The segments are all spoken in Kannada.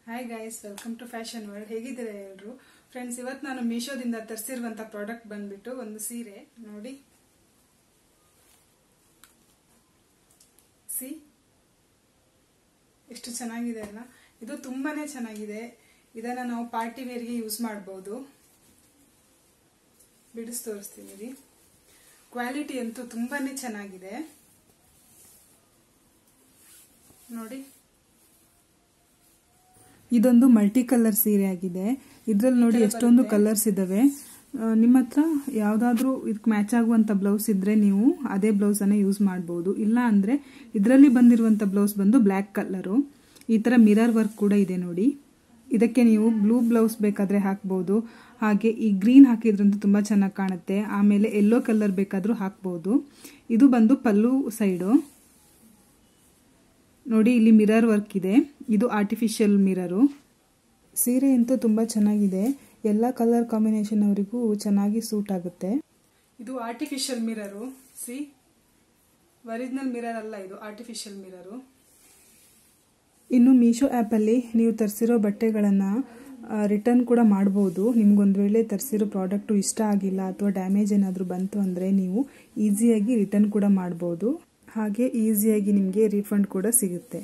hi guys welcome to fashion world ಹೇಗಿದ್ದೀರಾ ಎಲ್ಲರೂ ಫ್ರೆಂಡ್ಸ್ ಇವತ್ತು ನಾನು ಮೀಶೋದಿಂದ ತರಿಸಿರುವಂತ ಪ್ರಾಡಕ್ಟ್ ಬಂದ್ಬಿಟ್ಟು ಒಂದು ಸೀರೆ ನೋಡಿ ಸಿ ಎಷ್ಟು ಚೆನ್ನಾಗಿದೆ ಅಲ್ಲ ಇದು ತುಂಬಾನೇ ಚೆನ್ನಾಗಿದೆ ಇದನ್ನ ನಾವು ಪಾರ್ಟಿ ವೇರ್ಗೆ ಯೂಸ್ ಮಾಡಬಹುದು ಬಿಡಿಸಿ ತೋರಿಸ್ತೀನಿ ರೀ ಕ್ವಾಲಿಟಿ ಅಂತೂ ತುಂಬಾನೇ ಚೆನ್ನಾಗಿದೆ ನೋಡಿ ಇದೊಂದು ಮಲ್ಟಿ ಕಲರ್ ಸೀರೆ ಆಗಿದೆ ಇದ್ರಲ್ಲಿ ನೋಡಿ ಎಷ್ಟೊಂದು ಕಲರ್ಸ್ ಇದಾವೆ ನಿಮ್ಮ ಹತ್ರ ಯಾವ್ದಾದ್ರು ಇದಕ್ಕೆ ಮ್ಯಾಚ್ ಆಗುವಂತ ಬ್ಲೌಸ್ ಇದ್ರೆ ನೀವು ಅದೇ ಬ್ಲೌಸ್ ಅನ್ನ ಯೂಸ್ ಮಾಡಬಹುದು ಇಲ್ಲ ಅಂದ್ರೆ ಇದರಲ್ಲಿ ಬಂದಿರುವಂತ ಬ್ಲೌಸ್ ಬಂದು ಬ್ಲ್ಯಾಕ್ ಕಲರು ಈ ತರ ಮಿರರ್ ವರ್ಕ್ ಕೂಡ ಇದೆ ನೋಡಿ ಇದಕ್ಕೆ ನೀವು ಬ್ಲೂ ಬ್ಲೌಸ್ ಬೇಕಾದ್ರೆ ಹಾಕ್ಬಹುದು ಹಾಗೆ ಈ ಗ್ರೀನ್ ಹಾಕಿದ್ರಂತೂ ತುಂಬಾ ಚೆನ್ನಾಗಿ ಕಾಣುತ್ತೆ ಆಮೇಲೆ ಯೆಲ್ಲೋ ಕಲರ್ ಬೇಕಾದ್ರೂ ಹಾಕ್ಬಹುದು ಇದು ಬಂದು ಪಲ್ಲು ಸೈಡು ನೋಡಿ ಇಲ್ಲಿ ಮಿರರ್ ವರ್ಕ್ ಇದೆ ಇದು ಆರ್ಟಿಫಿಷಿಯಲ್ ಮಿರರು ಸೀರೆ ಅಂತೂ ತುಂಬ ಚೆನ್ನಾಗಿದೆ ಎಲ್ಲ ಕಲರ್ ಕಾಂಬಿನೇಷನ್ ಅವರಿಗೂ ಚೆನ್ನಾಗಿ ಸೂಟ್ ಆಗುತ್ತೆ ಇದು ಆರ್ಟಿಫಿಷಿಯಲ್ ಮಿರರು ಸಿ ಒರಿಜಿನಲ್ ಮಿರರ್ ಅಲ್ಲ ಇದು ಆರ್ಟಿಫಿಷಿಯಲ್ ಮಿರರು ಇನ್ನು ಮೀಶೋ ಆ್ಯಪಲ್ಲಿ ನೀವು ತರಿಸಿರೋ ಬಟ್ಟೆಗಳನ್ನು ರಿಟರ್ನ್ ಕೂಡ ಮಾಡ್ಬೋದು ನಿಮ್ಗೊಂದು ವೇಳೆ ತರಿಸಿರೋ ಪ್ರಾಡಕ್ಟು ಇಷ್ಟ ಆಗಿಲ್ಲ ಅಥವಾ ಡ್ಯಾಮೇಜ್ ಏನಾದರೂ ಬಂತು ಅಂದರೆ ನೀವು ಈಸಿಯಾಗಿ ರಿಟರ್ನ್ ಕೂಡ ಮಾಡ್ಬೋದು ಹಾಗೆ ಈಸಿಯಾಗಿ ನಿಮಗೆ ರೀಫಂಡ್ ಕೂಡ ಸಿಗುತ್ತೆ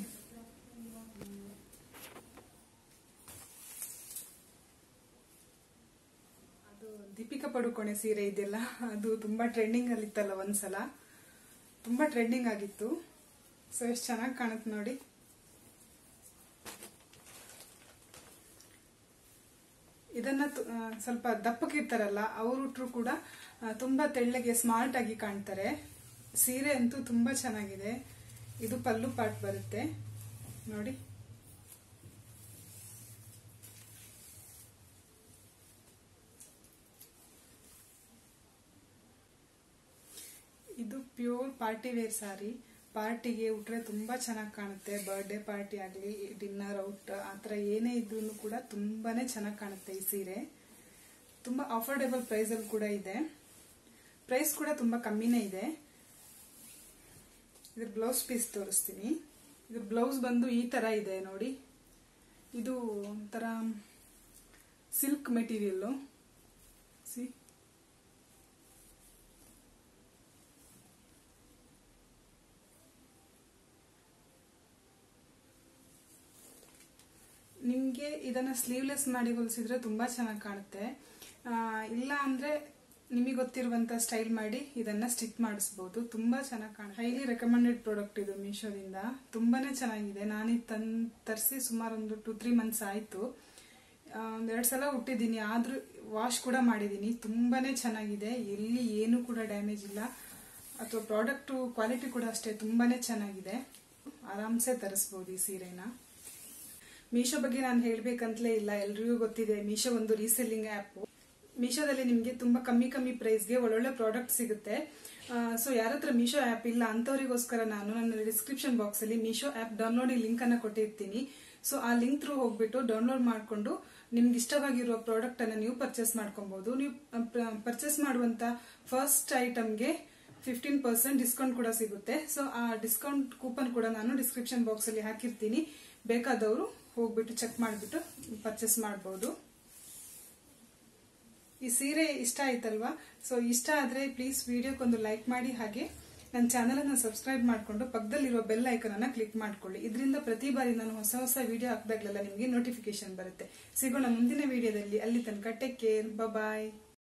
ಅದು ದೀಪಿಕಾ ಪಡುಕೋಣೆ ಸೀರೆ ಇದೆಯಲ್ಲ ಅದು ತುಂಬಾ ಟ್ರೆಂಡಿಂಗ್ ಅಲ್ಲಿ ಇತ್ತಲ್ಲ ಒಂದ್ಸಲ ತುಂಬಾ ಟ್ರೆಂಡಿಂಗ್ ಆಗಿತ್ತು ಸೊ ಎಷ್ಟು ಚೆನ್ನಾಗಿ ಕಾಣುತ್ತೆ ನೋಡಿ ಇದನ್ನ ಸ್ವಲ್ಪ ದಪ್ಪಕ್ಕಿರ್ತಾರಲ್ಲ ಅವರು ಕೂಡ ತುಂಬಾ ತೆಳ್ಳಗೆ ಸ್ಮಾರ್ಟ್ ಆಗಿ ಕಾಣ್ತಾರೆ ಸೀರೆ ಅಂತೂ ತುಂಬಾ ಚೆನ್ನಾಗಿದೆ ಇದು ಪಲ್ಲು ಪಾಟ್ ಬರುತ್ತೆ ನೋಡಿ ಇದು ಪ್ಯೂರ್ ಪಾರ್ಟಿ ವೇರ್ ಸಾರಿ ಪಾರ್ಟಿಗೆ ಉಟ್ರೆ ತುಂಬಾ ಚೆನ್ನಾಗಿ ಕಾಣುತ್ತೆ ಬರ್ಡೇ ಪಾರ್ಟಿ ಆಗಲಿ ಡಿನ್ನರ್ ಔಟ್ ಆ ಥರ ಏನೇ ಇದ್ರೂ ಕೂಡ ತುಂಬಾನೇ ಚೆನ್ನಾಗಿ ಕಾಣುತ್ತೆ ಈ ಸೀರೆ ತುಂಬಾ ಅಫೋರ್ಡೆಬಲ್ ಪ್ರೈಸಲ್ಲಿ ಕೂಡ ಇದೆ ಪ್ರೈಸ್ ಕೂಡ ತುಂಬಾ ಕಮ್ಮಿನೇ ಇದೆ ಇದ್ರ ಬ್ಲೌಸ್ ಪೀಸ್ ತೋರಿಸ್ತೀನಿ ಇದ್ರ ಬ್ಲೌಸ್ ಬಂದು ಈ ತರ ಇದೆ ನೋಡಿ ಇದು ಒಂಥರ ಸಿಲ್ಕ್ ಮೆಟೀರಿಯಲ್ಲು ಸಿ ನಿಮಗೆ ಇದನ್ನ ಸ್ಲೀವ್ಲೆಸ್ ಮಾಡಿ ಹೊಲಿಸಿದ್ರೆ ತುಂಬಾ ಚೆನ್ನಾಗಿ ಕಾಣುತ್ತೆ ಇಲ್ಲ ಅಂದ್ರೆ ನಿಮಗೆ ಗೊತ್ತಿರುವಂತ ಸ್ಟೈಲ್ ಮಾಡಿ ಇದನ್ನ ಸ್ಟಿಚ್ ಮಾಡಿಸಬಹುದು ತುಂಬಾ ಚೆನ್ನಾಗಿ ಕಾಣ ಹೈಲಿ ರೆಕಮೆಂಡೆಡ್ ಪ್ರಾಡಕ್ಟ್ ಇದು ಮೀಶೋದಿಂದ ತುಂಬಾನೇ ಚೆನ್ನಾಗಿದೆ ನಾನು ತನ್ ತರಿಸಿ ಸುಮಾರು ಒಂದು ಟು ತ್ರೀ ಮಂತ್ಸ್ ಆಯ್ತು ಒಂದೆರಡು ಸಲ ಹುಟ್ಟಿದ್ದೀನಿ ಆದ್ರೂ ವಾಶ್ ಕೂಡ ಮಾಡಿದ್ದೀನಿ ತುಂಬಾನೇ ಚೆನ್ನಾಗಿದೆ ಎಲ್ಲಿ ಏನು ಕೂಡ ಡ್ಯಾಮೇಜ್ ಇಲ್ಲ ಅಥವಾ ಪ್ರಾಡಕ್ಟ್ ಕ್ವಾಲಿಟಿ ಕೂಡ ಅಷ್ಟೇ ತುಂಬಾನೇ ಚೆನ್ನಾಗಿದೆ ಆರಾಮ್ಸೆ ತರಿಸಬಹುದು ಈ ಸೀರೆನ ಮೀಶೋ ಬಗ್ಗೆ ನಾನು ಹೇಳ್ಬೇಕಂತಲೇ ಇಲ್ಲ ಎಲ್ರಿಗೂ ಗೊತ್ತಿದೆ ಮೀಶೋ ಒಂದು ರೀಸೆಲ್ಲಿಂಗ್ ಆ್ಯಪ್ ಮೀಶೋದಲ್ಲಿ ನಿಮಗೆ ತುಂಬಾ ಕಮ್ಮಿ ಕಮ್ಮಿ ಪ್ರೈಸ್ಗೆ ಒಳ್ಳೊಳ್ಳೆ ಪ್ರಾಡಕ್ಟ್ ಸಿಗುತ್ತೆ ಸೊ ಯಾರ ಹತ್ರ ಮೀಶೋ ಆ್ಯಪ್ ಇಲ್ಲ ಅಂತವರಿಗೋಸ್ಕರ ನಾನು ನನ್ನ ಡಿಸ್ಕ್ರಿಪ್ಷನ್ ಬಾಕ್ಸ್ ಅಲ್ಲಿ ಮೀಶೋ ಆ್ಯಪ್ ಡೌನ್ಲೋಡಿಂಗ್ ಲಿಂಕ್ ಅನ್ನ ಕೊಟ್ಟಿರ್ತೀನಿ ಸೊ ಆ ಲಿಂಕ್ ಥ್ರೂ ಹೋಗ್ಬಿಟ್ಟು ಡೌನ್ಲೋಡ್ ಮಾಡಿಕೊಂಡು ನಿಮ್ಗೆ ಇಷ್ಟವಾಗಿರುವ ಪ್ರಾಡಕ್ಟ್ ಅನ್ನ ನೀವು ಪರ್ಚೇಸ್ ಮಾಡ್ಕೊಬಹುದು ನೀವು ಪರ್ಚೇಸ್ ಮಾಡುವಂತ ಫಸ್ಟ್ ಐಟಮ್ಗೆ ಫಿಫ್ಟೀನ್ ಪರ್ಸೆಂಟ್ ಡಿಸ್ಕೌಂಟ್ ಕೂಡ ಸಿಗುತ್ತೆ ಸೊ ಆ ಡಿಸ್ಕೌಂಟ್ ಕೂಪನ್ ಕೂಡ ನಾನು ಡಿಸ್ಕ್ರಿಪ್ಷನ್ ಬಾಕ್ಸ್ ಅಲ್ಲಿ ಹಾಕಿರ್ತೀನಿ ಬೇಕಾದವರು ಹೋಗ್ಬಿಟ್ಟು ಚೆಕ್ ಮಾಡಿಬಿಟ್ಟು ಪರ್ಚೇಸ್ ಮಾಡಬಹುದು ಈ ಸೀರೆ ಇಷ್ಟ ಆಯ್ತಲ್ವಾ ಸೊ ಇಷ್ಟ ಆದ್ರೆ ಪ್ಲೀಸ್ ವಿಡಿಯೋಕ್ಕೊಂದು ಲೈಕ್ ಮಾಡಿ ಹಾಗೆ ನನ್ನ ಚಾನಲ್ ಅನ್ನ ಸಬ್ಸ್ಕ್ರೈಬ್ ಮಾಡಿಕೊಂಡು ಪಕ್ಕದಲ್ಲಿರುವ ಬೆಲ್ ಐಕನ್ ಅನ್ನ ಕ್ಲಿಕ್ ಮಾಡ್ಕೊಳ್ಳಿ ಇದರಿಂದ ಪ್ರತಿ ಬಾರಿ ನಾನು ಹೊಸ ಹೊಸ ವಿಡಿಯೋ ಹಾಕಿದಾಗಲೆಲ್ಲ ನಿಮಗೆ ನೋಟಿಫಿಕೇಶನ್ ಬರುತ್ತೆ ಸಿಗೋಣ ಮುಂದಿನ ವಿಡಿಯೋದಲ್ಲಿ ಅಲ್ಲಿ ತನಕ ಟೇಕ್ ಕೇರ್ ಬಾಯ್